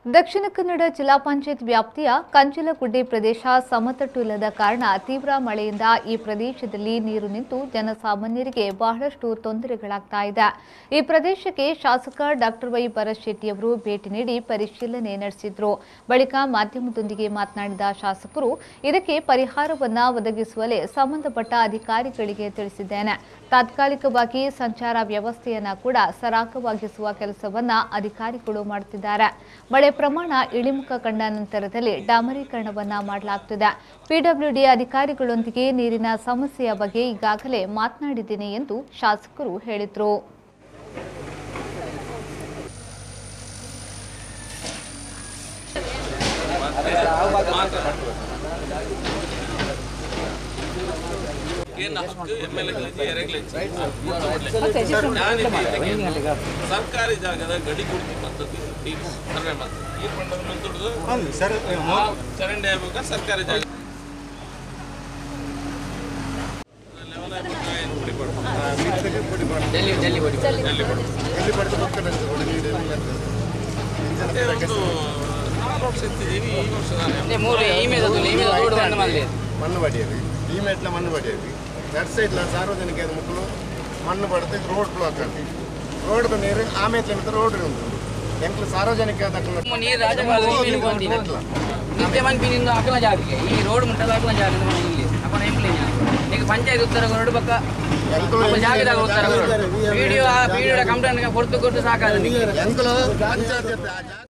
ದಕ್ಷಿಣ ಕನ್ನಡ ಜಿಲ್ಲಾ ಪಂಚಾಯತ್ ವ್ಯಾಪ್ತಿಯ ಕಂಚಲಗುಡ್ಡೆ ಪ್ರದೇಶ ಸಮತಟ್ಟು ಇಲ್ಲದ ಕಾರಣ ತೀವ್ರ ಮಳೆಯಿಂದ ಈ ಪ್ರದೇಶದಲ್ಲಿ ನೀರು ನಿಂತು ಜನಸಾಮಾನ್ಯರಿಗೆ ಬಹಳಷ್ಟು ತೊಂದರೆಗಳಾಗ್ತಾ ಇದೆ ಈ ಪ್ರದೇಶಕ್ಕೆ ಶಾಸಕ ಡಾಕ್ಟರ್ ವೈ ಭರತ್ ಅವರು ಭೇಟಿ ನೀಡಿ ಪರಿಶೀಲನೆ ನಡೆಸಿದ್ರು ಬಳಿಕ ಮಾಧ್ಯಮದೊಂದಿಗೆ ಮಾತನಾಡಿದ ಶಾಸಕರು ಇದಕ್ಕೆ ಪರಿಹಾರವನ್ನ ಒದಗಿಸುವಲ್ಲಿ ಸಂಬಂಧಪಟ್ಟ ಅಧಿಕಾರಿಗಳಿಗೆ ತಿಳಿಸಿದ್ದೇನೆ ತಾತ್ಕಾಲಿಕವಾಗಿ ಸಂಚಾರ ವ್ಯವಸ್ಥೆಯನ್ನ ಕೂಡ ಸರಾಗವಾಗಿಸುವ ಕೆಲಸವನ್ನ ಅಧಿಕಾರಿಗಳು ಮಾಡುತ್ತಿದ್ದಾರೆ ಮಳೆ ಪ್ರಮಾಣ ಇಳಿಮುಖ ಕಂಡ ನಂತರದಲ್ಲಿ ಡಾಮರೀಕರಣವನ್ನ ಮಾಡಲಾಗುತ್ತಿದೆ ಪಿಡಬ್ಲ್ಯೂಡಿ ಅಧಿಕಾರಿಗಳೊಂದಿಗೆ ನೀರಿನ ಸಮಸ್ಯೆಯ ಬಗ್ಗೆ ಈಗಾಗಲೇ ಮಾತನಾಡಿದ್ದೇನೆ ಎಂದು ಶಾಸಕರು ಹೇಳಿದರು ಏನು ಹಕ್ಕು ಎಮ್ ಎಲ್ ಎಗಳಿಗೆ ಯಾರಿಗಳಿಗೆ ಸರ್ಕಾರಿ ಜಾಗದ ಗಡಿ ಗುರುತಿ ಪದ್ಧತಿ ಈ ಸರ್ವೆ ಮಾಡ್ತಾರೆ ಈ ಪಂಡವನ್ನು ದುಡಿದು ಹೌದು ಸರ್ ಆ ಚರಂಡಿ ಆಗ್ಬೇಕು ಸರ್ಕಾರಿ ಜಾಗ ಲೆವೆಲ್ ಆಗ್ಬೇಕು ಏನು ಪುಡಿ ಮತ್ತೆ ಒಂದು ನಾಲ್ಕು ವರ್ಷ ಇರ್ತಿದ್ದೀವಿ ಈ ವರ್ಷ ನಾನು ಮೂರು ఈమె ఈమె రోడ్డు బండి మళ్ళీ మన్ను పడేది ఈ మెట్ల మన్ను పడేది లెఫ్ట్ సైడ్లో సార్వజనిక ముక్కలు మన్ను పడితే రోడ్ బ్లాక్ అండి రోడ్డు నీరు ఆ మెట్ల మీద రోడ్డు ఉంటుంది ಎಂಕ್ಲು ಸಾರ್ವಜನಿಕ ದಕ್ಕಲು ನೀರು ರಾಜಕಾಲ ನಿತ್ಯ ಮಂದಿ ನಿಂದು ಅಕಲ ಜಾಗಕ್ಕೆ ಈ ರೋಡ್ ಮುಟ್ಟದ ಅಕಲ ಜಾಗ ನಮ್ಮ ಇಲ್ಲಿ ಅಪ್ಪನ ಎಂಪ್ಲಿ ಈಗ ಪಂಚಾಯತ್ ಉತ್ತರ ರೋಡ್ ಪಕ್ಕ ನಮ್ಮ ಜಾಗದಾಗ ಉತ್ತರ ವಿಡಿಯೋ ವಿಡಿಯೋ ಕಂಪ್ಲೇಂಟ್ ಕೊಡ್ತು ಕೊಟ್ಟು ಸಾಕಾದ ಎಂಕ್ಲು ಪಂಚಾಯತ್ ಜಾಗ